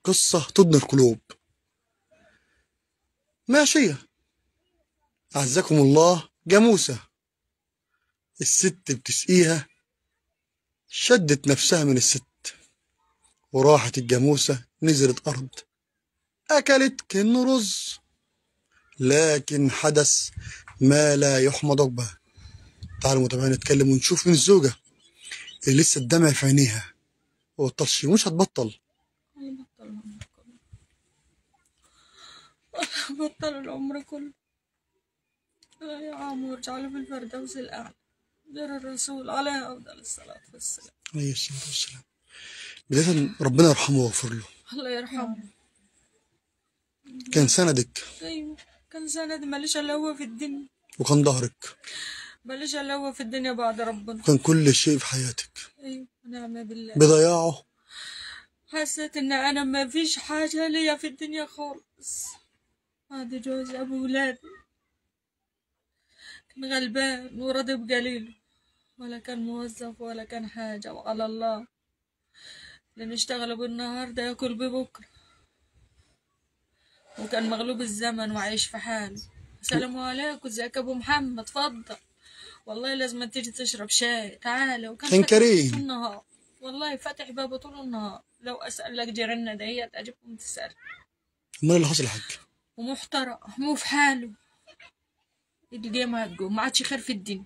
قصة تضني القلوب ماشية أعزكم الله جاموسة الست بتسقيها شدت نفسها من الست وراحت الجاموسة نزلت أرض أكلت كأنه رز لكن حدث ما لا يحمد عقباه تعالوا متابعين نتكلم ونشوف من الزوجة اللي لسه الدمع في عينيها وبطلش ومش هتبطل بطل العمر كله لا يا عم وارجعوا في الفردوس الأعلى غير الرسول عليه أفضل الصلاة والسلام عليه الصلاة والسلام بداية ربنا يرحمه ويغفر له الله يرحمه كان سندك أيوة كان سند ماليش إلا هو في الدنيا وكان ظهرك ماليش إلا هو في الدنيا بعد ربنا وكان كل شيء في حياتك أيوة ونعم بالله بضياعه حسيت إن أنا ما فيش حاجة ليا في الدنيا خالص هذا جوز أبو ولادي كان غلبان وراضي بقليله ولا كان موظف ولا كان حاجة وعلى الله اللي نشتغل بالنهار ده ياكل ببكرة وكان مغلوب الزمن وعايش في حاله السلام عليكم ازيك يا ابو محمد اتفضل والله لازم تيجي تشرب شاي تعالى وكان كان فاتح كريم. طول النهار والله فاتح بابه طول النهار لو اسالك جيراننا ديت اجيبهم تسال امال اللي حصل يا حاج ومحترم مو في حاله القيامة هتقوم ما عادش خير في الدنيا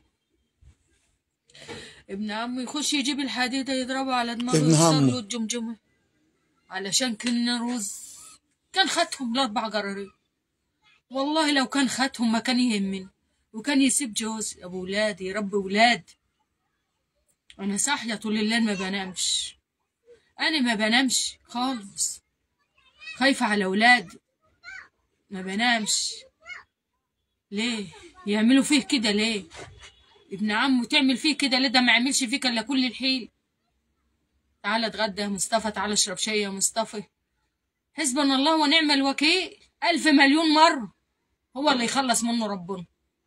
ابن عمه يخش يجيب الحديدة يضربه على دماغه ابن ويكسر عمه. له الجمجمة علشان كنا رز كان خدهم الأربع قرارين والله لو كان خدهم ما كان يهمني وكان يسيب جوز أبو ولاد يربي ولاد أنا صاحية طول الليل ما بنامش أنا ما بنامش خالص خايفة على ولادي ما بنامش ليه يعملوا فيه كده ليه ابن عمه تعمل فيه كده ليه ده ما يعملش فيك الا كل الحيل تعال اتغدى يا مصطفى تعال اشرب شاي يا مصطفى حسبنا الله ونعم الوكيل ألف مليون مرة هو اللي يخلص منه ربنا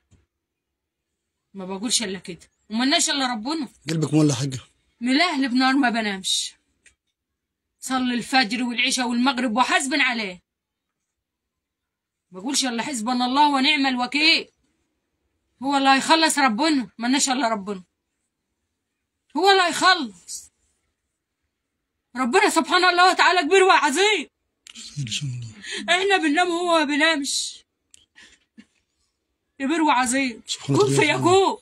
ما بقولش الا كده وملناش الا ربنا قلبك مولع يا حاجة ملاهل بنار ما بنامش صلي الفجر والعشاء والمغرب وحسب عليه بقولش الا حسبنا الله ونعم الوكيل هو اللي هيخلص ربنا ملناش الا ربنا هو اللي هيخلص ربنا سبحان الله وتعالى كبير وعظيم إن شاء الله احنا بننام وهو ما بينامش كبير وعظيم سبحان كن الله. فيكون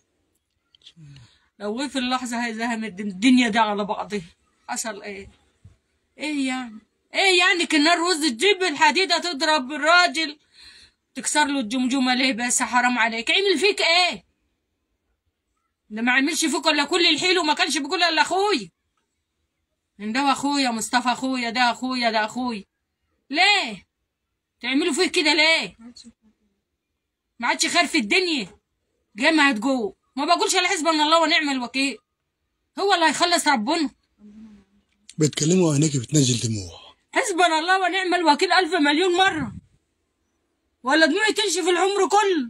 لو وقف اللحظة هيزهم الدنيا دي على بعضها حصل ايه ايه يعني ايه يعني كنا الرز تجيب الحديدة تضرب الراجل تكسر له الجمجمة ليه بس حرام عليك عمل فيك ايه ده ما عملش فيك الا كل الحيل وما كانش بيقول الا اخوي إن ده اخويا مصطفى اخويا ده اخويا ده اخويا ليه تعملوا فيه كده ليه ما عادش خير في الدنيا جاي ما هتجو ما بقولش الا حسبنا الله ونعم الوكيل هو اللي هيخلص ربنا بتكلموا عينيك بتنزل دموع حسبنا الله ونعم الوكيل ألف مليون مرة ولا دموعي تمشي في العمر كله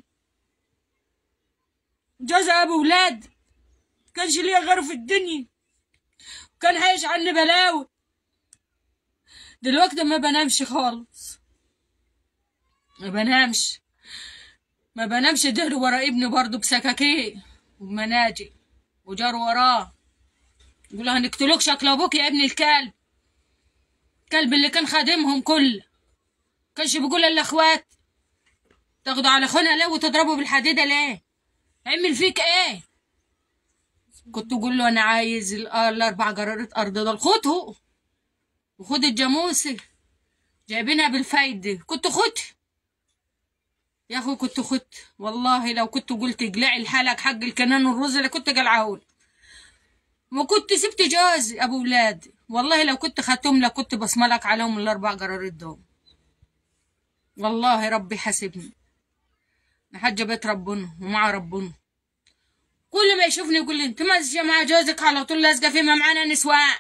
جوز أبو ولاد كانش ليا غيره في الدنيا كان عايش عني بلاوي دلوقتي ما بنامش خالص ما بنامش ما بنامش دهر ورا ابني برضه بسكاكين وبمناجل وجار وراه يقول هنقتلوك شكل ابوك يا ابن الكلب الكلب اللي كان خادمهم كله كانش بيقول الا اخوات تاخدوا على اخونا ليه وتضربوا بالحديده ليه عمل فيك ايه كنت تقول له انا عايز ال- الاربع جرارات ارض دول خده وخد الجاموسه جايبينها بالفايده كنت خد يا اخوي كنت خد والله لو كنت قلت اقلعي الحلق حق الكنان والرز اللي كنت قلعهولي وكنت سبت جوزي ابو ولادي والله لو كنت خدتهم لو كنت بصملك عليهم الاربع قرارات دول والله ربي حاسبني أنا حاجه بيت ربنا ومع ربنا كل ما يشوفني يقول لي انت ماشيه مع جوزك على طول لازقه فيه ما معانا نسوان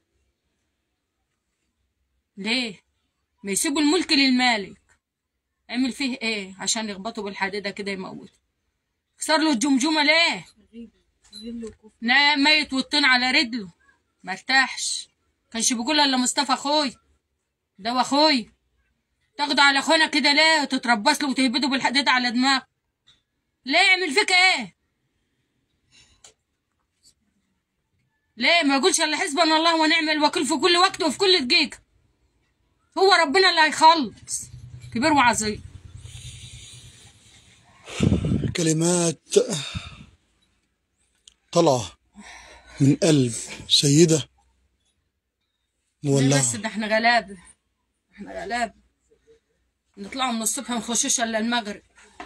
ليه ما يسيبوا الملك للمالك عمل فيه ايه عشان يخبطوا بالحديده كده يموت كسر له الجمجمه ليه نام ميت والطين على رجله ما ارتاحش كانش بيقول الا مصطفى اخوي ده واخوي تاخده على اخونا كده ليه وتتربص له وتهبده بالحديد على دماغه ليه يعمل فيك ايه ليه ما يقولش الا حسبنا الله ونعم الوكيل في كل وقت وفي كل دقيقه هو ربنا اللي هيخلص كبير وعظيم كلمات طالعة من قلب سيدة ليه مولعة بس ده احنا غلابه احنا غلابه نطلعوا من الصبح ما نخشوش الا المغرب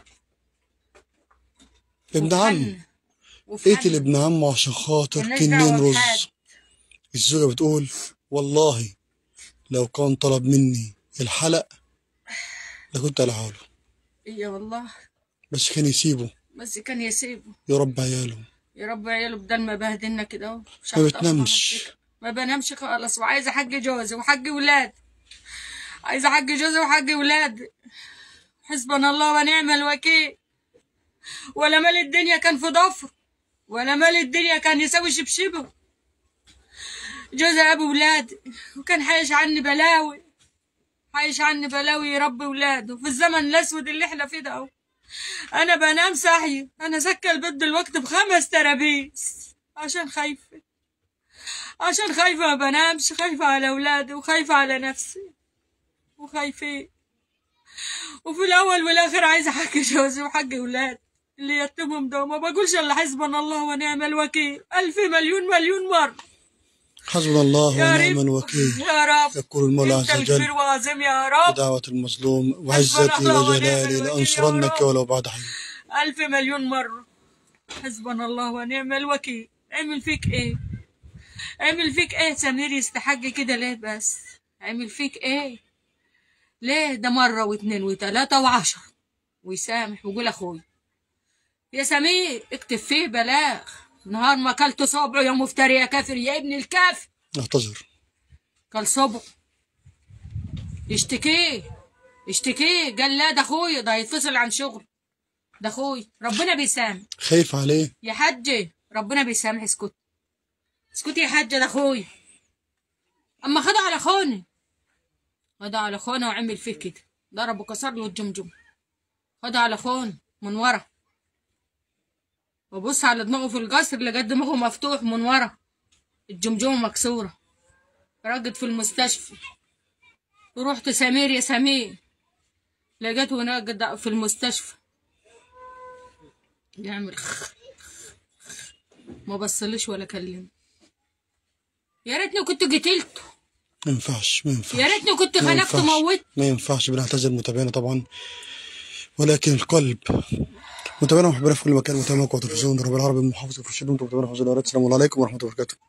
ابن عم وفي اقتل ابن عمه عشان خاطر ملناش كنين دعوة بحد. رز الزوجة بتقول والله لو كان طلب مني الحلق لكنت ألعاله ايه والله بس كان يسيبه بس كان يسيبه يربي عياله يا رب عياله بدل ما بهدلنا كده اهو مش ما عارفة بتنامش. أفهم الفكرة. ما بنامش خالص وعايزه حق جوزي وحق ولاد عايزه حق جوزي وحق ولاد حسبنا الله ونعم الوكيل ولا مال الدنيا كان في ضفر ولا مال الدنيا كان يساوي شبشبه جوزي ابو ولاد وكان حايش عني بلاوي حايش عني بلاوي يربي ولاده في الزمن الاسود اللي احنا فيه ده اهو انا بنام صاحية انا سكة البيت دلوقتي بخمس ترابيس عشان خايفة عشان خايفة ما بنامش خايفة على اولادي وخايفة على نفسي وخايفين وفي الاول والاخر عايزة حق جوزي وحق اولادي اللي يتمهم ده ما بقولش الا حسبنا الله ونعم الوكيل الف مليون مليون مرة حسبنا الله يا ونعم رب الوكيل يا رب يقول المولى انت عز وجل الكبير وعظيم يا رب بدعوة المظلوم حسبنا وعزتي الله ونعم وجلالي الوكيل يا لأنصرنك رب. ولو بعد حين ألف مليون مرة حسبنا الله ونعم الوكيل عمل فيك إيه عمل فيك إيه سمير يستحق كده ليه بس عمل فيك إيه ليه ده مرة واتنين وتلاتة وعشرة ويسامح ويقول أخوي يا سمير اكتب فيه بلاغ نهار ما كلت صابعه يا مفتري يا كافر يا ابن الكافر اعتذر كل صبع يشتكيه يشتكيه قال لا ده اخوي ده هيتفصل عن شغل ده اخوي ربنا بيسامح خايف عليه يا حجة ربنا بيسامح اسكت اسكتي يا حجة ده اخوي اما خدوا على خوني خدوا على خوني وعمل فيه كده ضرب وكسر له الجمجم خدوا على خون من ورا وبص على دماغه في القصر لقى دماغه مفتوح من ورا الجمجمة مكسورة راقد في المستشفى ورحت سمير يا سمير لقيته هناك في المستشفى يعمل خ- ما بصليش ولا كلم يا ريتني كنت قتلته ما ينفعش ما ينفعش يا ريتني كنت ما خنقته ينفعش. موت ما ينفعش بنعتذر متابعينا طبعا ولكن القلب متابعينا ومحبينا في كل مكان متابعينا قوة التلفزيون الربيع العربي المحافظ في الشدود متابعينا في السلام عليكم ورحمة الله وبركاته